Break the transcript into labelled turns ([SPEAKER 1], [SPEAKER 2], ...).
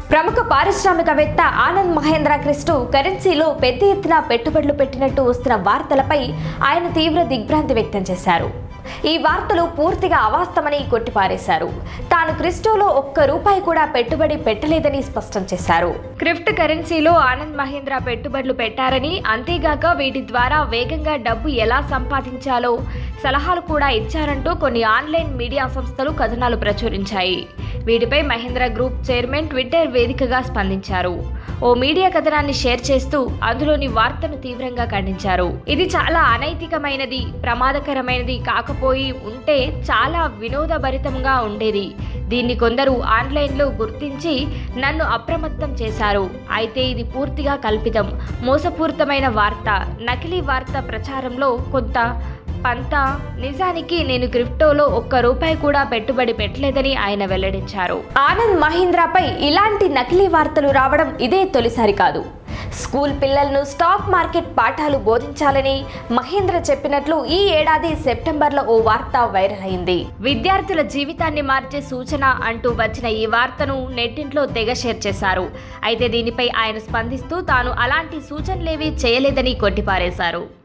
[SPEAKER 1] ప్రముఖ పారిశ్రామికవేత్త ఆనంద్ మహేంద్ర క్రిస్టు కరెన్సీలో పెద్ద ఎత్తున పెట్టుబడులు పెట్టినట్టు వస్తున్న వార్తలపై ఆయన తీవ్ర దిగ్భ్రాంతి వ్యక్తం చేశారు ఈ వార్తలు పూర్తిగా అవాస్తవమని కొట్టిపారేశారు తాను క్రిస్టోలో ఒక్క రూపాయి కూడా పెట్టుబడి పెట్టలేదని స్పష్టం చేశారు క్రిప్ట్ కరెన్సీలో ఆనంద్ మహేంద్ర పెట్టుబడులు పెట్టారని అంతేగాక వీటి ద్వారా వేగంగా డబ్బు ఎలా సంపాదించాలో సలహాలు కూడా ఇచ్చారంటూ కొన్ని ఆన్లైన్ మీడియా సంస్థలు కథనాలు ప్రచురించాయి వీటిపై మహేంద్ర గ్రూప్ చైర్మన్ ట్విట్టర్ వేదికగా స్పందించారు ఓ మీడియా కథనాన్ని షేర్ చేస్తూ అందులోని వార్తను తీవ్రంగా ఖండించారు ఇది చాలా అనైతికమైనది ప్రమాదకరమైనది కాకపోయి ఉంటే చాలా వినోదభరితంగా ఉండేది దీన్ని కొందరు ఆన్లైన్లో గుర్తించి నన్ను అప్రమత్తం చేశారు అయితే ఇది పూర్తిగా కల్పితం మోసపూరితమైన వార్త నకిలీ వార్త ప్రచారంలో కొంత పంత నిజానికి నేను క్రిప్టోలో ఒక్క రూపాయి కూడా పెట్టుబడి పెట్టలేదని ఆయన వెల్లడించారు ఆనంద్ మహీంద్రాపై ఇలాంటి నకిలీ వార్తలు రావడం ఇదే తొలిసారి కాదు స్కూల్ పిల్లలను స్టాక్ మార్కెట్ పాఠాలు బోధించాలని మహేంద్ర చెప్పినట్లు ఈ ఏడాది సెప్టెంబర్లో ఓ వార్త వైరల్ అయింది విద్యార్థుల జీవితాన్ని మార్చే సూచన అంటూ వచ్చిన ఈ వార్తను నెట్టింట్లో తెగ షేర్ చేశారు అయితే దీనిపై ఆయన స్పందిస్తూ తాను అలాంటి సూచనలేవీ చేయలేదని కొట్టిపారేశారు